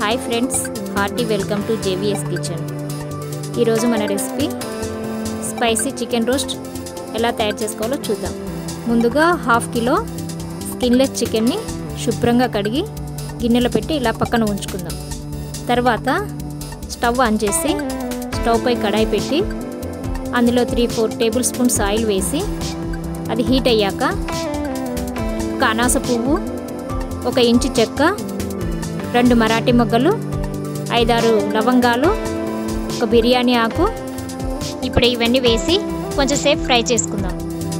hi friends hearty welcome to JVS kitchen ఈరోజు మన recipe spicy chicken roast ఎలా తయారు చేసుకోవాలో చూద్దాం ముందుగా హాఫ్ కిలో స్కిన్లెస్ చికెన్ని శుభ్రంగా కడిగి గిన్నెలో పెట్టి ఇలా పక్కన ఉంచుకుందాం తర్వాత స్టవ్ ఆన్ చేసి స్టవ్ పై కడాయి పెట్టి అందులో three four tablespoons oil వేసి అది హీట్ అయ్యాక ఒక అనాస పువ్వు ఒక ఇంచు చెక్క రెండు మరాఠీ మొగ్గలు ఐదారు లవంగాలు ఒక బిర్యానీ ఆకు ఇప్పుడు ఇవన్నీ వేసి కొంచెం సేపు ఫ్రై చేసుకుందాం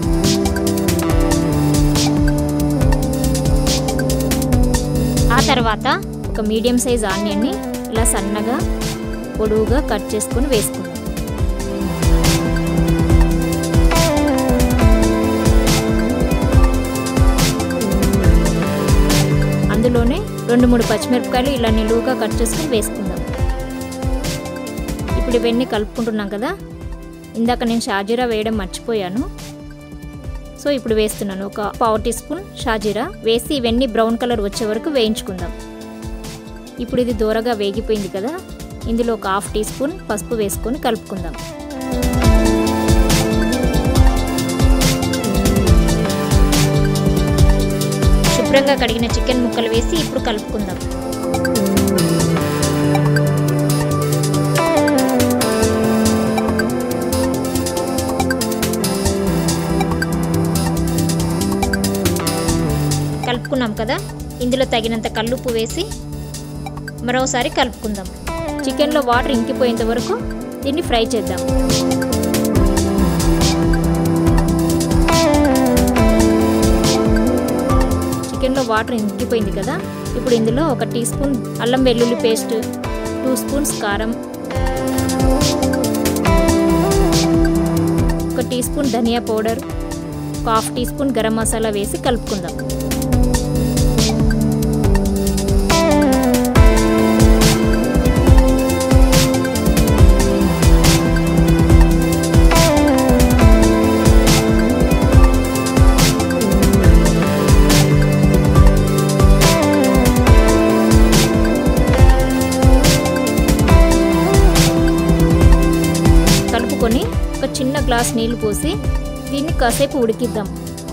ఆ తర్వాత ఒక మీడియం సైజ్ ఆనియన్ని ఇలా సన్నగా పొడవుగా కట్ చేసుకొని వేసుకుందాం అందులోనే రెండు మూడు పచ్చిమిరపకాయలు ఇలా నిలువుగా కట్ చేసుకుని వేసుకుందాం ఇప్పుడు ఇవన్నీ కలుపుకుంటున్నాం కదా ఇందాక నేను షాజీరా వేయడం మర్చిపోయాను సో ఇప్పుడు వేస్తున్నాను ఒక పావు టీ స్పూన్ షాజీరా వేసి ఇవన్నీ బ్రౌన్ కలర్ వచ్చే వరకు వేయించుకుందాం ఇప్పుడు ఇది దూరగా వేగిపోయింది కదా ఇందులో ఒక హాఫ్ టీ స్పూన్ పసుపు వేసుకొని కలుపుకుందాం శుభ్రంగా కడిగిన చికెన్ ముక్కలు వేసి ఇప్పుడు కలుపుకుందాం కలుపుకున్నాం కదా ఇందులో తగినంత కల్లుప్పు వేసి మరోసారి కలుపుకుందాం చికెన్లో వాటర్ ఇంకిపోయేంత వరకు దీన్ని ఫ్రై చేద్దాం చికెన్లో వాటర్ ఇంకిపోయింది కదా ఇప్పుడు ఇందులో ఒక టీ స్పూన్ అల్లం వెల్లుల్లి పేస్ట్ టూ స్పూన్స్ కారం ఒక టీ స్పూన్ ధనియా పౌడర్ ఒక half teaspoon garam masala వేసి కలుపుకుందాం కలుపుకొని ఒక చిన్న గ్లాస్ నీళ్లు పోసి దీన్ని కాసేపు ఉడికిద్దాం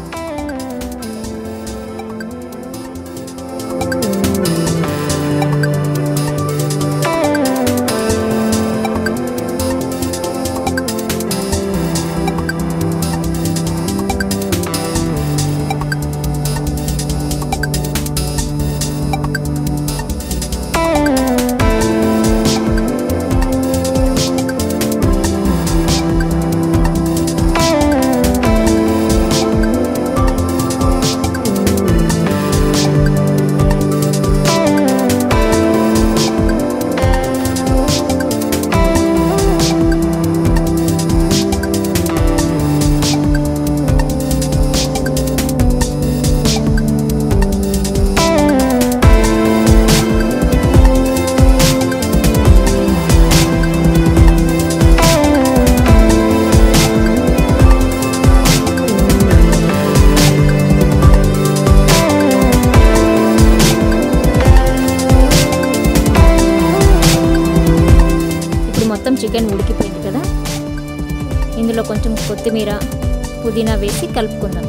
ఇప్పుడు మొత్తం చికెన్ ఉడికిపోయింది కదా ఇందులో కొంచెం కొత్తిమీర పుదీనా వేసి కలుపుకుందాం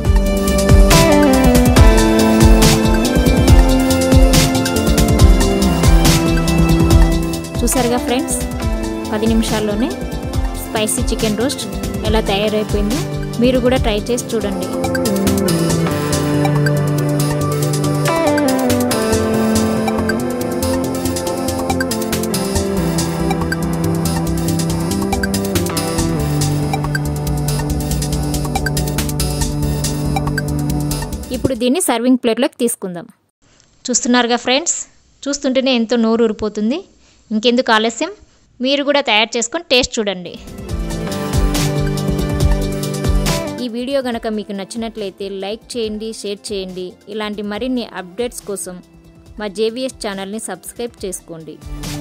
చూసారుగా ఫ్రెండ్స్ పది నిమిషాల్లోనే స్పైసీ చికెన్ రోస్ట్ ఎలా తయారైపోయిందో మీరు కూడా ట్రై చేసి చూడండి ఇప్పుడు దీన్ని సర్వింగ్ ప్లేట్లోకి తీసుకుందాం చూస్తున్నారుగా ఫ్రెండ్స్ చూస్తుంటేనే ఎంతో నోరు ఊరిపోతుంది ఇంకెందుకు ఆలస్యం మీరు కూడా తయారు చేసుకొని టేస్ట్ చూడండి ఈ వీడియో కనుక మీకు నచ్చినట్లయితే లైక్ చేయండి షేర్ చేయండి ఇలాంటి మరిన్ని అప్డేట్స్ కోసం మా జేవిఎస్ ఛానల్ని సబ్స్క్రైబ్ చేసుకోండి